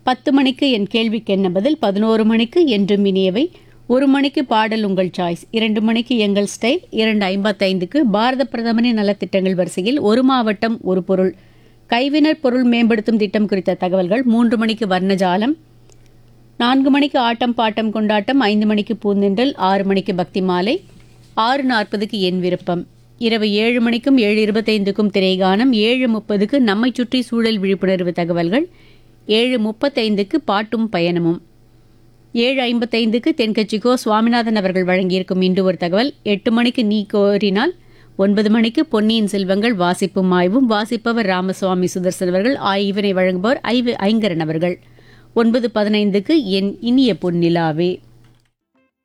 பத்து மணிக்கு என் கேள்விக்கு என்ன பதில் பதினோரு மணிக்கு என்றும் இனியவை ஒரு மணிக்கு பாடல் உங்கள் சாய்ஸ் இரண்டு மணிக்கு எங்கள் ஸ்டைல் இரண்டு ஐம்பத்தைந்துக்கு பாரத பிரதமரின் நலத்திட்டங்கள் வரிசையில் ஒரு மாவட்டம் ஒரு பொருள் கைவினர் பொருள் மேம்படுத்தும் திட்டம் குறித்த தகவல்கள் மூன்று மணிக்கு வர்ணஜாலம் நான்கு மணிக்கு ஆட்டம் பாட்டம் கொண்டாட்டம் ஐந்து மணிக்கு பூந்தென்றல் ஆறு மணிக்கு பக்தி மாலை ஆறு நாற்பதுக்கு என் விருப்பம் இரவு ஏழு மணிக்கும் ஏழு இருபத்தைந்துக்கும் திரைகானம் ஏழு முப்பதுக்கு நம்மை சுற்றி சூழல் விழிப்புணர்வு தகவல்கள் ஏழு முப்பத்தைந்துக்கு பாட்டும் பயணமும் ஏழு ஐம்பத்தைந்துக்கு தென்கட்சிக்கோ சுவாமிநாதன் அவர்கள் வழங்கியிருக்கும் இன்று ஒரு தகவல் எட்டு மணிக்கு நீ கோரினால் ஒன்பது மணிக்கு பொன்னியின் செல்வங்கள் வாசிப்பும் ஆய்வும் வாசிப்பவர் ராமசுவாமி சுதர்சன் அவர்கள் ஆய்வினை வழங்குபவர் ஐவு ஐங்கரன் அவர்கள் ஒன்பது பதினைந்துக்கு என் இனிய பொன்னிலாவே